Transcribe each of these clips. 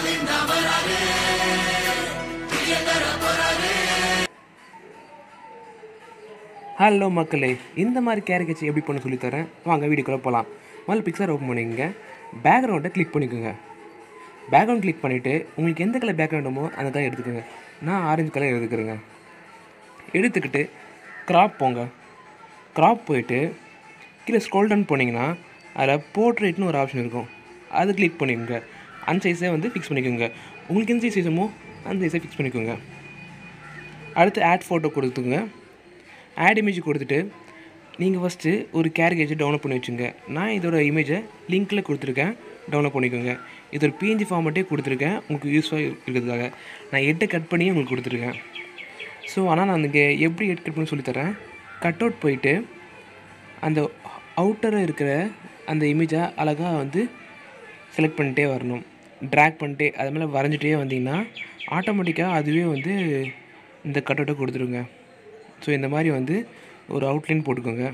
hello மக்களே இந்த மாதிரி கேரிகேச்சர் எப்படி பண்ண சொல்லித்தரேன் வாங்க வீடியோக்குள்ளே போகலாம் முதல்ல பிக்சர் ஓப்பன் பண்ணிக்கோங்க பேக்ரவுண்டை கிளிக் பண்ணிக்கோங்க பேக்ரவுண்ட் கிளிக் பண்ணிவிட்டு உங்களுக்கு எந்த கலர் பேக்ரவுண்டுமோ அந்த கலர் எடுத்துக்கோங்க நான் ஆரஞ்சு கலர் எடுத்துக்கிறேங்க எடுத்துக்கிட்டு க்ராப் போங்க க்ராப் போயிட்டு கீழே ஸ்க்ரோல் டவுன் போனீங்கன்னா அதில் போர்ட்ரேட்னு ஒரு ஆப்ஷன் இருக்கும் அது கிளிக் பண்ணிக்கோங்க அந்த சைஸை வந்து ஃபிக்ஸ் பண்ணிக்கோங்க உங்களுக்கு எந்த சைஸ் வேணுமோ அந்த சைஸை ஃபிக்ஸ் பண்ணிக்கோங்க அடுத்து ஆட் ஃபோட்டோ கொடுத்துங்க ஆட் இமேஜ் கொடுத்துட்டு நீங்கள் ஃபஸ்ட்டு ஒரு கேரிகேஜை டவுன்லோட் பண்ணி வச்சுங்க நான் இதோட இமேஜை லிங்க்கில் கொடுத்துருக்கேன் டவுன்லோட் பண்ணிக்கோங்க இது ஒரு பிஎன்ஜி ஃபார்மேட்டே கொடுத்துருக்கேன் உங்களுக்கு யூஸ்ஃபுல்லாக இருக்கிறதுக்காக நான் எட்டை கட் பண்ணி உங்களுக்கு கொடுத்துருக்கேன் ஸோ ஆனால் நான் இங்கே எப்படி எட் கட் பண்ணி சொல்லித்தரேன் கட் அவுட் போயிட்டு அந்த அவுட்டரில் இருக்கிற அந்த இமேஜை அழகாக வந்து செலக்ட் பண்ணிட்டே வரணும் ட்ராக் பண்ணிட்டே அது மேலே வரைஞ்சிட்டே வந்தீங்கன்னா ஆட்டோமேட்டிக்காக அதுவே வந்து இந்த கட் அவுட்டை கொடுத்துருங்க ஸோ இந்த மாதிரி வந்து ஒரு அவுட்லைன் போட்டுக்கோங்க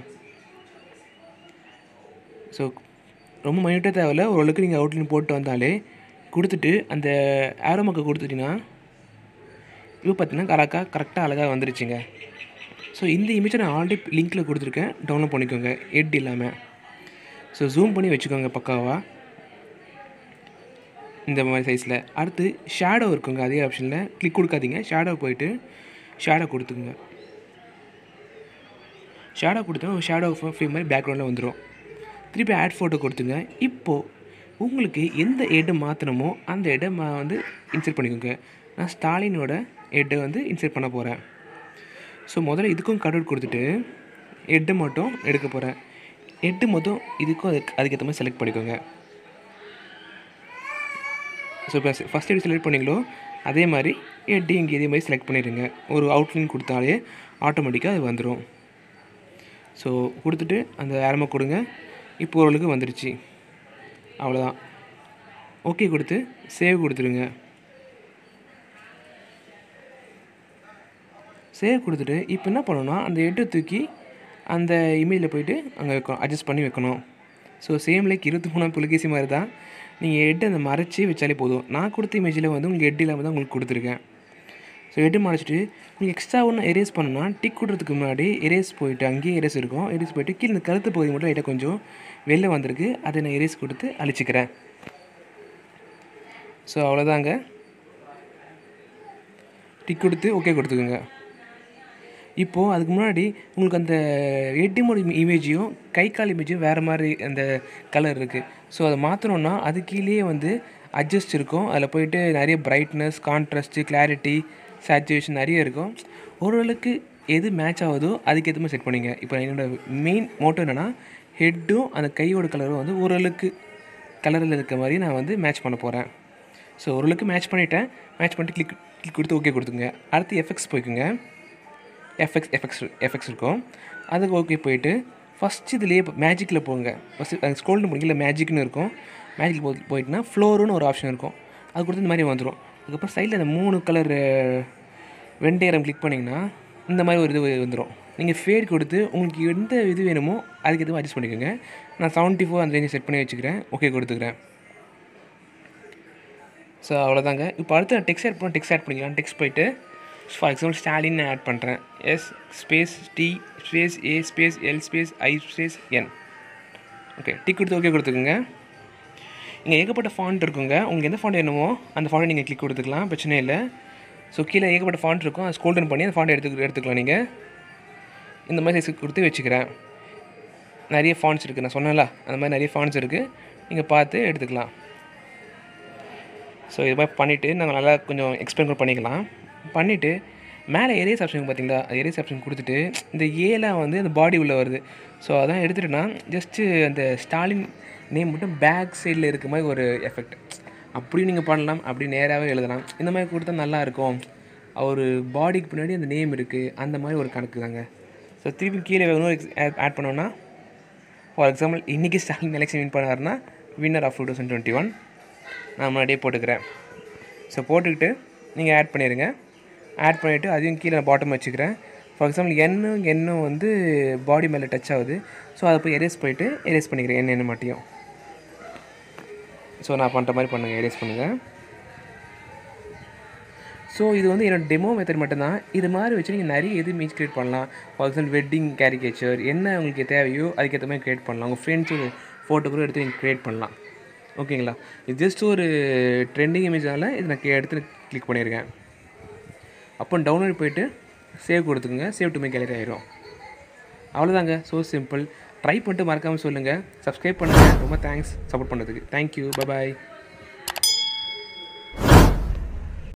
ஸோ ரொம்ப மைனியூட்டாக தேவையில்ல ஓரளவுக்கு நீங்கள் அவுட்லைன் போட்டு வந்தாலே கொடுத்துட்டு அந்த ஆரோ மக்க கொடுத்துட்டிங்கன்னா இப்போ பார்த்தீங்கன்னா கரெக்டாக கரெக்டாக அழகாக வந்துருச்சுங்க ஸோ இந்த இமேஜை நான் ஆல்ரெடி லிங்க்கில் கொடுத்துருக்கேன் டவுன்லோட் பண்ணிக்கோங்க எட் இல்லாமல் ஸோ ஜூம் பண்ணி வச்சுக்கோங்க பக்காவாக இந்த மாதிரி சைஸில் அடுத்து ஷேடோ இருக்குங்க அதே ஆப்ஷனில் கிளிக் கொடுக்காதீங்க ஷேடோ போயிட்டு ஷேடோ கொடுத்துக்குங்க ஷேடோ கொடுத்தா ஒரு ஷேடோ ஃபில் மாதிரி பேக்ரவுண்டில் வந்துடும் திருப்பி ஆட் ஃபோட்டோ கொடுத்துங்க இப்போது உங்களுக்கு எந்த எடை மாற்றணுமோ அந்த எடை மா வந்து இன்சர்ட் பண்ணிக்கோங்க நான் ஸ்டாலினோட எட்டை வந்து இன்சர்ட் பண்ண போகிறேன் ஸோ முதல்ல இதுக்கும் கட் அவுட் கொடுத்துட்டு எட்டு மட்டும் எடுக்க போகிறேன் எட்டு மொத்தம் இதுக்கும் அதுக்கு அதுக்கேற்ற மாதிரி செலக்ட் பண்ணிக்கோங்க ஸோ இப்போ ஃபஸ்ட் எடு செலக்ட் பண்ணிங்களோ அதே மாதிரி எட்டு இங்கே இதே மாதிரி செலக்ட் பண்ணிடுங்க ஒரு அவுட்லைன் கொடுத்தாலே ஆட்டோமேட்டிக்காக அது வந்துடும் ஸோ கொடுத்துட்டு அந்த ஆரம்பை கொடுங்க இப்போ ஓரளவுக்கு வந்துடுச்சு அவ்வளோதான் ஓகே கொடுத்து சேவ் கொடுத்துருங்க சேவ் கொடுத்துட்டு இப்போ என்ன பண்ணணும்னா அந்த எட்டை தூக்கி அந்த இமேஜில் போயிட்டு அங்கே வைக்கணும் அட்ஜஸ்ட் பண்ணி வைக்கணும் ஸோ சேம் லைக் இருபத்தி மூணாம் புலிகேசி மாதிரி தான் நீங்கள் ஹெட் அந்த மறைச்சி வச்சாலே போதும் நான் கொடுத்த இமேஜில் வந்து உங்களுக்கு ஹெட் இல்லாமல் தான் உங்களுக்கு கொடுத்துருக்கேன் ஸோ ஹெட்டு மறைச்சிட்டு நீங்கள் எக்ஸ்ட்ரா ஒன்று எரேஸ் பண்ணணும்னா டிக் கொடுறதுக்கு முன்னாடி எரேஸ் போயிட்டு அங்கேயே எரேஸ் இருக்கும் எரேஸ் போயிட்டு கீழே இந்த கருத்து பகுதி மட்டும் லைட்டாக கொஞ்சம் வெளில வந்திருக்கு அதை நான் எரேஸ் கொடுத்து அழிச்சிக்கிறேன் ஸோ அவ்வளோதாங்க டிக் கொடுத்து ஓகே கொடுத்துக்குங்க இப்போது அதுக்கு முன்னாடி உங்களுக்கு அந்த ஏடிஎம்மோட இமேஜையும் கை கால் இமேஜும் வேறு மாதிரி அந்த கலர் இருக்குது ஸோ அதை மாற்றணுன்னா அது கீழேயே வந்து அட்ஜஸ்ட் இருக்கும் அதில் போயிட்டு நிறைய பிரைட்னஸ் கான்ட்ராஸ்ட்டு கிளாரிட்டி சேச்சுரேஷன் நிறைய இருக்கும் ஓரளவுக்கு எது மேட்ச் ஆகுதோ அதுக்கேற்ற மாதிரி செட் பண்ணிங்க இப்போ என்னோடய மெயின் மோட்டோ என்னென்னா ஹெட்டும் அந்த கையோட கலரும் வந்து ஓரளவுக்கு கலரில் இருக்க மாதிரி நான் வந்து மேட்ச் பண்ண போகிறேன் ஸோ ஓரளவுக்கு மேட்ச் பண்ணிவிட்டேன் மேட்ச் பண்ணிட்டு கிளிக் கிளிக் கொடுத்து ஓகே கொடுத்துங்க அடுத்து எஃபெக்ட்ஸ் போய்க்குங்க எஃப்எக்ஸ் எஃப்எக்ஸ் எஃப்எக்ஸ் இருக்கும் அதுக்கு ஓகே போயிட்டு ஃபஸ்ட் இதுலேயே மேஜிக்கில் போங்க ஃபஸ்ட்டு ஸ்கோல்டு முடிக்கல மேஜிக்னு இருக்கும் மேஜிக் போ போயிட்டுனா ஃப்ளோருன்னு ஒரு ஆப்ஷன் இருக்கும் அது கொடுத்து இந்த மாதிரி வந்துடும் அதுக்கப்புறம் சைடில் அந்த மூணு கலர் வெண்டேரம் கிளிக் பண்ணிங்கன்னா இந்த மாதிரி ஒரு இது வந்துடும் நீங்கள் ஃபேட் கொடுத்து உங்களுக்கு எந்த இது வேணுமோ அதுக்கு எதுவும் அட்ஜஸ்ட் பண்ணிக்கோங்க நான் செவன்ட்டி ஃபோர் அந்த ரேஞ்சை செட் பண்ணி வச்சுக்கிறேன் ஓகே கொடுத்துக்கிறேன் ஸோ அவ்வளோதாங்க இப்போ அடுத்து நான் டெக்ஸ்ட் ஆட் பண்ண டெக்ஸ்ட் ஆட் பண்ணிக்கலாம் டெக்ஸ்ட் போயிட்டு ஃபார் எக்ஸாம்பிள் ஸ்டாலின் ஆட் பண்ணுறேன் S space T space A space L space I space N okay tick கொடுத்து ஓகே கொடுத்துக்குங்க இங்கே ஏகப்பட்ட ஃபாண்ட் இருக்குங்க உங்களுக்கு எந்த ஃபாண்ட் வேணுமோ அந்த ஃபாண்ட்டை நீங்கள் கிளிக் கொடுத்துக்கலாம் பிரச்சனை இல்லை ஸோ கீழே ஏகப்பட்ட ஃபாண்ட் இருக்கும் அதை ஸ்கோல்டன் பண்ணி அந்த ஃபாண்ட் எடுத்து எடுத்துக்கலாம் நீங்கள் இந்த மாதிரி சைஸ் கொடுத்து வச்சுக்கிறேன் நிறைய ஃபாண்ட்ஸ் இருக்குது நான் சொன்னேன்ல அந்த மாதிரி நிறைய ஃபாண்ட்ஸ் இருக்குது நீங்கள் பார்த்து எடுத்துக்கலாம் ஸோ இது மாதிரி பண்ணிவிட்டு நாங்கள் நல்லா கொஞ்சம் எக்ஸ்பிளைன் கூட பண்ணிக்கலாம் பண்ணிவிட்டு மேலே எரேஸ் ஆப்ஷன் பார்த்தீங்களா அது எரேஸ் ஆப்ஷன் கொடுத்துட்டு இந்த ஏலாம் வந்து அந்த பாடி உள்ளே வருது ஸோ அதான் எடுத்துகிட்டுனா ஜஸ்ட்டு அந்த ஸ்டாலின் நேம் மட்டும் பேக் சைடில் இருக்க மாதிரி ஒரு எஃபெக்ட் அப்படியும் நீங்கள் பண்ணலாம் அப்படி நேராகவே எழுதலாம் இந்த மாதிரி கொடுத்தா நல்லா இருக்கும் அவர் பாடிக்கு பின்னாடி அந்த நேம் இருக்குது அந்த மாதிரி ஒரு கணக்கு தாங்க ஸோ திருப்பி கீழே இன்னொரு ஆட் பண்ணோன்னா ஃபார் எக்ஸாம்பிள் இன்றைக்கி ஸ்டாலின் எலெக்ஷன் வின் பண்ணாருன்னா winner of two thousand twenty one நான் முன்னாடியே போட்டுக்கிறேன் ஸோ போட்டுக்கிட்டு நீங்கள் ஆட் பண்ணிடுங்க ஆட் பண்ணிவிட்டு அதையும் கீழே பாட்டம் வச்சுக்கிறேன் ஃபார் எக்ஸாம்பிள் எண்ணும் எண்ணும் வந்து பாடி மேலே டச் ஆகுது ஸோ அதை போய் எரேஸ் போயிட்டு எரேஸ் பண்ணிக்கிறேன் எண்ணெய் எண்ணெய் மாட்டியும் ஸோ நான் பண்ணுற மாதிரி பண்ணுங்கள் எரேஸ் பண்ணுங்கள் ஸோ இது வந்து என்னோட டெமோ மெத்தட் மட்டும்தான் இது மாதிரி வச்சு நீங்கள் நிறைய எது இமேஜ் க்ரியேட் பண்ணலாம் ஃபார் எக்ஸாம்பிள் வெட்டிங் கேரிகேச்சர் என்ன உங்களுக்கு தேவையோ அதுக்கேற்ற மாதிரி க்ரியேட் பண்ணலாம் உங்கள் ஃப்ரெண்ட்ஸோட ஃபோட்டோ கூட எடுத்து நீங்கள் க்ரியேட் பண்ணலாம் ஓகேங்களா இது ஜஸ்ட் ஒரு ட்ரெண்டிங் இமேஜால் இது நான் எடுத்து கிளிக் பண்ணியிருக்கேன் அப்போ டவுன்லோட் போயிட்டு சேவ் கொடுத்துக்குங்க சேவ் டு மை கேலரி ஆயிரும் அவ்வளோதாங்க ஸோ சிம்பிள் ட்ரை பண்ணிட்டு மறக்காமல் சொல்லுங்கள் சப்ஸ்கிரைப் பண்ணுங்கள் ரொம்ப தேங்க்ஸ் சப்போர்ட் பண்ணதுக்கு தேங்க்யூ பாய்